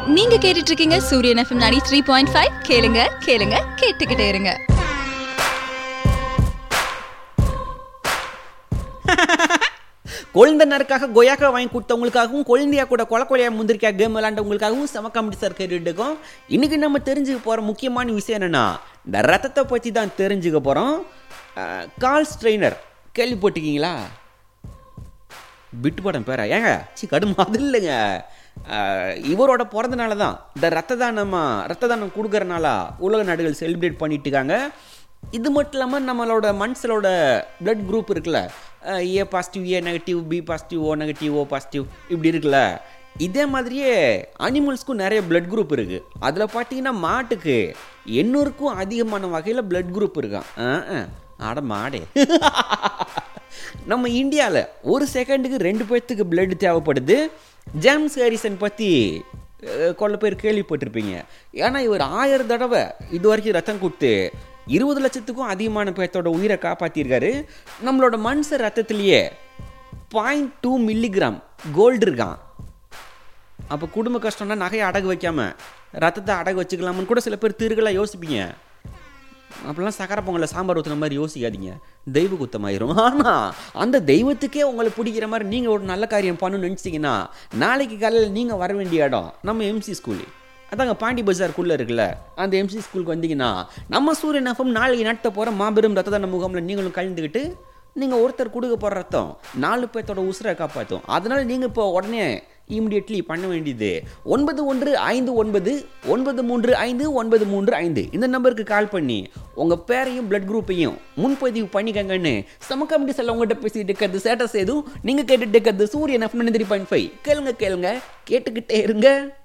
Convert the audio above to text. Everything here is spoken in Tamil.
நீங்க கேட்டுட்டு இருக்கீங்க சூரியன் எஃப்எம் 93.5 த்ரீ பாயிண்ட் ஃபைவ் கேளுங்க கேளுங்க கேட்டுக்கிட்டே இருங்க குழந்தைனருக்காக கொயாக்கா வாங்கி கொடுத்தவங்களுக்காகவும் குழந்தையா கூட கொல கொலையா முந்திரிக்கா கேம் விளாண்டவங்களுக்காகவும் செம காமெடி சார் கேட்டுருக்கோம் இன்னைக்கு நம்ம தெரிஞ்சுக்க போகிற முக்கியமான விஷயம் என்னன்னா இந்த ரத்தத்தை பற்றி தான் தெரிஞ்சுக்க போகிறோம் கால் ஸ்ட்ரெயினர் கேள்விப்பட்டிருக்கீங்களா பிட்டு படம் பேரா ஏங்க சி கடும் அது இல்லைங்க அஹ், இவரோட பிறந்த நாள் தான் இந்த ரத்த தானமா ரத்த தானம் கொடுக்கறனால உலக நாடுகள் செலிப்ரேட் பண்ணிட்டு இருக்காங்க இது மட்டும் இல்லாமல் நம்மளோட மனுஷலோட பிளட் குரூப் இருக்குல்ல அஹ், A positive A negative B positive O negative O positive இப்படி இருக்குல்ல இதே மாதிரியே அனிமல்ஸ்க்கும் நிறைய பிளட் குரூப் இருக்குது அதில் பார்த்தீங்கன்னா மாட்டுக்கு எண்ணூறுக்கும் அதிகமான வகையில் பிளட் குரூப் இருக்கான் அஹ், அஹ். அட மாடே நம்ம இந்தியாவில் ஒரு செகண்டுக்கு ரெண்டு பேர்த்துக்கு blood தேவைப்படுது ஜேம்ஸ் ஹாரிசன் பற்றி கொள்ள பேர் கேள்விப்பட்டிருப்பீங்க ஏன்னா இவர் ஆயிரம் தடவை இது வரைக்கும் ரத்தம் கொடுத்து இருபது லட்சத்துக்கும் அதிகமான பேர்த்தோட உயிரை காப்பாற்றிருக்காரு நம்மளோட மனுஷ ரத்தத்திலேயே பாயிண்ட் டூ மில்லிகிராம் கோல்டு இருக்கான் அப்போ குடும்ப கஷ்டம்னா நகையை அடகு வைக்காம ரத்தத்தை அடகு வச்சுக்கலாம்னு கூட சில பேர் திருகளாக யோசிப்பீங்க அப்படிலாம் சக்கரை பொங்கலில் சாம்பார் ஊற்றுன மாதிரி யோசிக்காதீங்க தெய்வ குத்தமாயிரும் ஆனால் அந்த தெய்வத்துக்கே உங்களை பிடிக்கிற மாதிரி நீங்கள் ஒரு நல்ல காரியம் பண்ணணும்னு நினச்சிங்கன்னா நாளைக்கு காலையில் நீங்கள் வர வேண்டிய இடம் நம்ம எம்சி ஸ்கூலு அதாங்க பாண்டி பஜாருக்குள்ளே இருக்குல்ல அந்த எம்சி ஸ்கூலுக்கு வந்தீங்கன்னா நம்ம சூரியன் எஃப்எம் நாளைக்கு நடத்த போகிற மாபெரும் ரத்த தான முகாமில் நீங்களும் கலந்துக்கிட்டு நீங்கள் ஒருத்தர் கொடுக்க போகிற ரத்தம் நாலு பேர்த்தோட உசுரை காப்பாற்றும் அதனால் நீங்கள் இப்போ உடனே இமிடியட்லி பண்ண வேண்டியது ஒன்பது ஒன்று ஐந்து ஒன்பது ஒன்பது மூன்று ஐந்து ஒன்பது மூன்று ஐந்து இந்த நம்பருக்கு கால் பண்ணி உங்கள் பேரையும் பிளட் குரூப்பையும் முன்பதிவு பண்ணிக்கங்கன்னு சம கமிட்டி செல்ல உங்கள்கிட்ட பேசிட்டு இருக்கிறது சேட்டஸ் எதுவும் நீங்கள் கேட்டுட்டு இருக்கிறது சூரியன் எஃப் த்ரீ பாயிண்ட் ஃபைவ் கேளுங்க கேளுங்க கேட்டுக்கிட்டே இருங்க